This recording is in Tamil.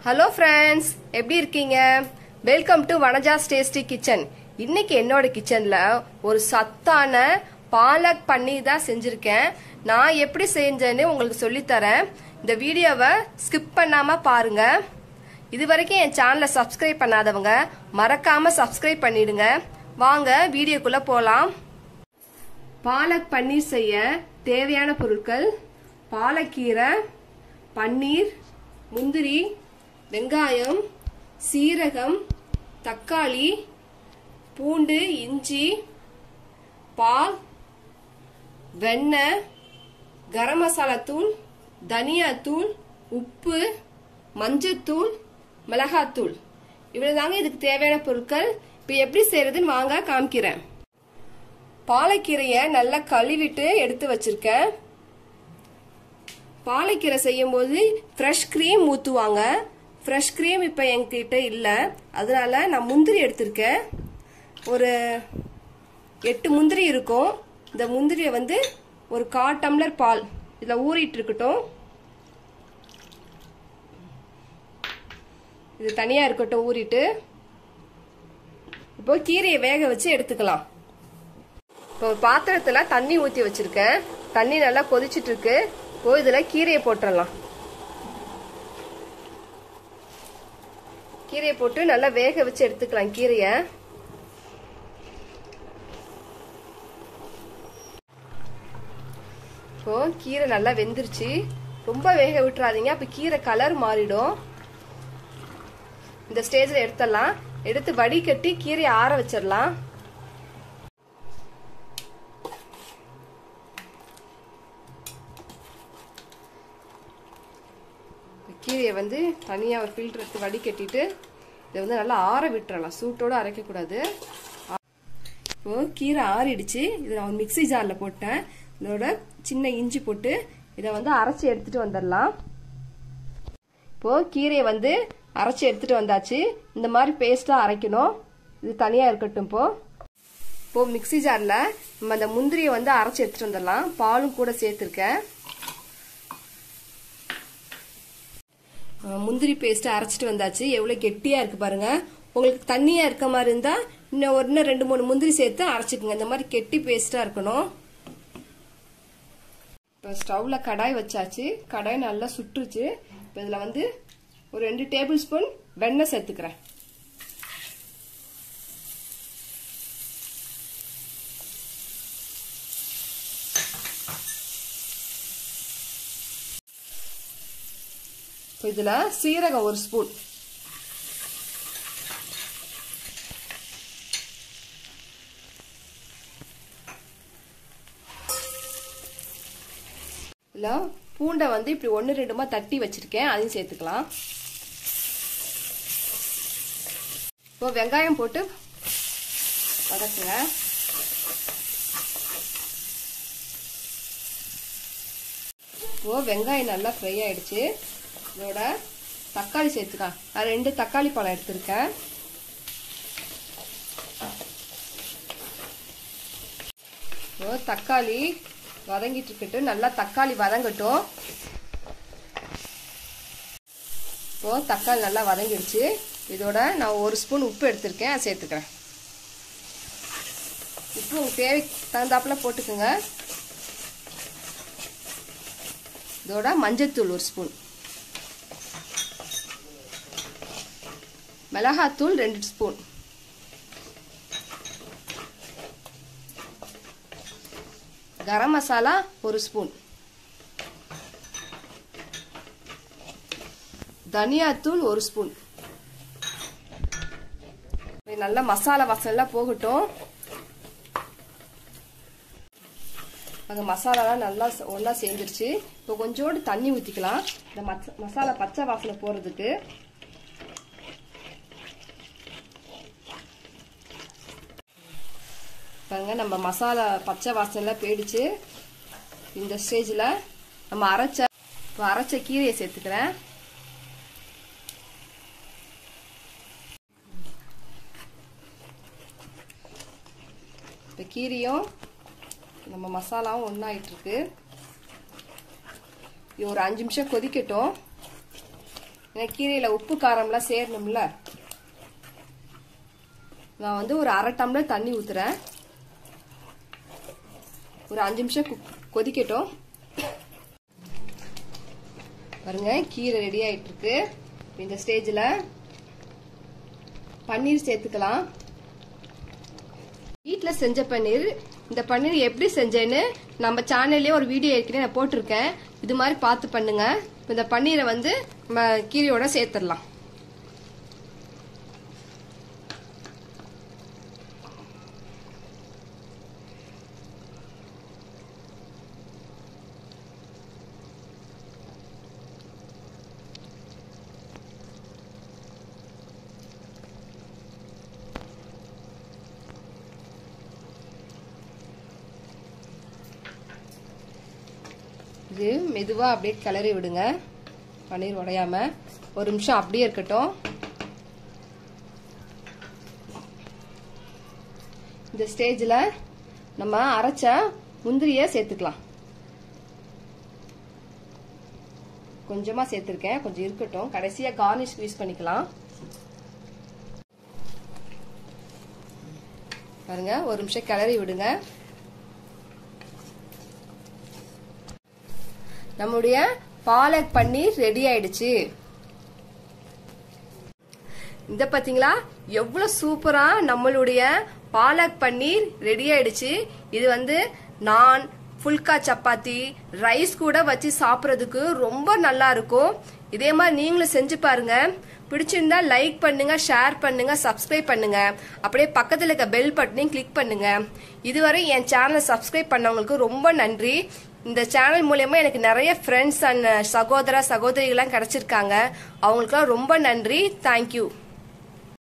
ஹலோ ஃப்ரெண்ட்ஸ் எப்படி இருக்கீங்க welcome to Vanaja's tasty kitchen இன்னைக்கு என்னோட கிச்சன்ல ஒரு சத்தான பாலக் பன்னீர் தான் செஞ்சிருக்கேன் நான் எப்படி செஞ்சேன்னு உங்களுக்கு சொல்லித்தரேன் இந்த வீடியோவை ஸ்கிப் பண்ணாம பாருங்க இது வரைக்கும் என் சேனலை சப்ஸ்கிரைப் பண்ணாதவங்க மறக்காம சப்ஸ்கிரைப் பண்ணிடுங்க வாங்க வீடியோக்குள்ள போலாம் பாலக் பன்னீர் செய்ய தேவையான பொருட்கள் பாலக்கீரை பன்னீர் முந்திரி வெங்காயம் சீரகம் தக்காளி பூண்டு இஞ்சி பால் வெண்ணெய் கரம் மசாலா தூள் தனியாத்தூள் உப்பு மஞ்சத்தூள் மிளகாத்தூள் இவ்வளவு தாங்க இதுக்கு தேவையான பொருட்கள் இப்போ எப்படி செய்யறதுன்னு வாங்க காமிக்கிறேன் பாலைக்கீரையை நல்லா கழுவிட்டு எடுத்து வச்சிருக்கேன் பாலைக்கீரை செய்யும் போது ஃப்ரெஷ் க்ரீம் ஊற்றுவாங்க ஃப்ரெஷ் க்ரீம் இப்போ என்கிட்ட இல்லை அதனால நான் முந்திரி எடுத்திருக்கேன் ஒரு எட்டு முந்திரி இருக்கும் இந்த முந்திரியை வந்து ஒரு கால் டம்ளர் பால் இதில் ஊறிட்டு இருக்கட்டும் இது தனியாக இருக்கட்டும் ஊறிட்டு இப்போ கீரையை வேக வச்சு எடுத்துக்கலாம் இப்போ ஒரு பாத்திரத்தில் தண்ணி ஊற்றி வச்சிருக்கேன் தண்ணி நல்லா கொதிச்சிட்டு இருக்கு இப்போ இதில் கீரையை போட்டுடலாம் கீரையை போட்டு நல்லா வேக வச்சு எடுத்துக்கலாம் கீரையை இப்போ கீரை நல்லா வெந்துருச்சு ரொம்ப வேக விட்டுறாதீங்க அப்போ கீரை கலர் மாறிடும் இந்த ஸ்டேஜில் எடுத்துடலாம் எடுத்து வடிகட்டி கீரையை ஆற வச்சிடலாம் கீரையை வந்து தனியாக ஒரு ஃபில்டர் எடுத்து வடிகட்டிட்டு இதை வந்து நல்லா ஆற விட்டுறலாம் சூட்டோடு அரைக்கக்கூடாது இப்போ கீரை ஆறிடுச்சு இதை நான் ஒரு மிக்சி ஜாரில் போட்டேன் இதோட சின்ன இஞ்சி போட்டு இதை வந்து அரைச்சி எடுத்துட்டு வந்துடலாம் இப்போ கீரையை வந்து அரைச்சி எடுத்துட்டு வந்தாச்சு இந்த மாதிரி பேஸ்ட்டாக அரைக்கணும் இது தனியாக இருக்கட்டும் இப்போ இப்போ மிக்சி ஜாரில் நம்ம அந்த முந்திரியை வந்து அரைச்சி எடுத்துட்டு வந்துடலாம் பாலும் கூட சேர்த்துருக்கேன் முந்திரி பேஸ்ட்டை அரைச்சிட்டு வந்தாச்சு எவ்வளோ கெட்டியாக இருக்குது பாருங்க உங்களுக்கு தண்ணியாக இருக்க மாதிரி இருந்தால் இன்னும் ஒரு இன்னும் ரெண்டு மூணு முந்திரி சேர்த்து அரைச்சிக்கோங்க இந்த மாதிரி கெட்டி பேஸ்ட்டாக இருக்கணும் இப்போ ஸ்டவ்வில் கடாய் வச்சாச்சு கடாய் நல்லா சுட்டுருச்சு இப்போ இதில் வந்து ஒரு ரெண்டு டேபிள் ஸ்பூன் வெண்ணெய் சேர்த்துக்கிறேன் இப்போ இதில் சீரகம் ஒரு ஸ்பூன் இதில் பூண்டை வந்து இப்படி ஒன்று ரெண்டுமா தட்டி வச்சிருக்கேன் அதையும் சேர்த்துக்கலாம் இப்போ வெங்காயம் போட்டு வதக்குங்க இப்போ வெங்காயம் நல்லா ஃப்ரை ஆயிடுச்சு இதோட தக்காளி சேர்த்துக்கலாம் நான் ரெண்டு தக்காளி பழம் எடுத்திருக்கேன் இப்போ தக்காளி வதங்கிட்டு இருக்கட்டும் நல்லா தக்காளி வதங்கட்டும் இப்போ தக்காளி நல்லா வதங்கிடுச்சு இதோட நான் ஒரு ஸ்பூன் உப்பு எடுத்திருக்கேன் அதை சேர்த்துக்கிறேன் உப்பு உங்களுக்கு தேவைக்கு தகுந்தாப்புல போட்டுக்கோங்க இதோட மஞ்சத்தூள் ஒரு ஸ்பூன் மிளகாத்தூள் ரெண்டு ஸ்பூன் கரம் மசாலா ஒரு ஸ்பூன் தனியாத்தூள் ஒரு ஸ்பூன் நல்ல மசாலா வாசனைலாம் போகட்டும் அந்த மசாலாலாம் நல்லா ஒன்றா சேர்ந்துருச்சு இப்போ கொஞ்சோண்டு தண்ணி ஊற்றிக்கலாம் இந்த மசாலா பச்சை வாசனை போகிறதுக்கு பாருங்க நம்ம மசாலா பச்சை வாசனைலாம் போயிடுச்சு இந்த ஸ்டேஜில் நம்ம அரைச்ச இப்போ அரைச்ச கீரையை சேர்த்துக்கிறேன் இப்போ கீரையும் நம்ம மசாலாவும் ஒன்றாயிட்டு இருக்கு இது ஒரு அஞ்சு நிமிஷம் கொதிக்கட்டும் ஏன்னா கீரையில உப்பு காரம்லாம் சேரணும்ல நான் வந்து ஒரு அரை டம்ளர் தண்ணி ஊத்துறேன் ஒரு அஞ்சு நிமிஷம் கு- கொதிக்கட்டும் பாருங்க கீரை ரெடி ஆயிட்டு இருக்கு இந்த ஸ்டேஜ்ல பன்னீர் சேர்த்துக்கலாம் வீட்ல செஞ்ச பன்னீர் இந்த பன்னீர் எப்படி செஞ்சேன்னு நம்ம சேனல்லே ஒரு வீடியோ ஏற்கனவே நான் போட்டிருக்கேன் இது மாதிரி பார்த்து பண்ணுங்க இப்ப இந்த பன்னீரை வந்து நம்ம கீரையோட சேர்த்துடலாம் இது மெதுவா அப்படியே கிளறி விடுங்க பன்னீர் உடையாம ஒரு நிமிஷம் அப்படியே இருக்கட்டும் இந்த ஸ்டேஜ்ல நம்ம அரைச்ச முந்திரிய சேர்த்துக்கலாம் கொஞ்சமா சேர்த்திருக்கேன் கொஞ்சம் இருக்கட்டும் கடைசியா கார்னிஷ் யூஸ் பண்ணிக்கலாம் பாருங்க ஒரு நிமிஷம் கிளறி விடுங்க நம்முடைய பாலக் பன்னீர் ரெடி ஆயிடுச்சு இந்த பாத்தீங்களா எவ்வளவு சூப்பரா நம்மளுடைய பாலக் பன்னீர் ரெடி ஆயிடுச்சு இது வந்து நான் ஃபுல்கா சப்பாத்தி ரைஸ் கூட வச்சு சாப்பிட்றதுக்கு ரொம்ப நல்லா இருக்கும் இதே மாதிரி நீங்களும் செஞ்சு பாருங்க பிடிச்சிருந்தா லைக் பண்ணுங்க ஷேர் பண்ணுங்க சப்ஸ்கிரைப் பண்ணுங்க அப்படியே பக்கத்துல இருக்க பெல் பட்டனையும் கிளிக் பண்ணுங்க இதுவரை என் சேனலை சப்ஸ்கிரைப் பண்ணவங்களுக்கு ரொம்ப நன்றி இந்த சேனல் மூலயமா எனக்கு நிறைய ஃப்ரெண்ட்ஸ் அண்ட் சகோதர சகோதரிகள்லாம் கிடைச்சிருக்காங்க அவங்களுக்குலாம் ரொம்ப நன்றி தேங்க்யூ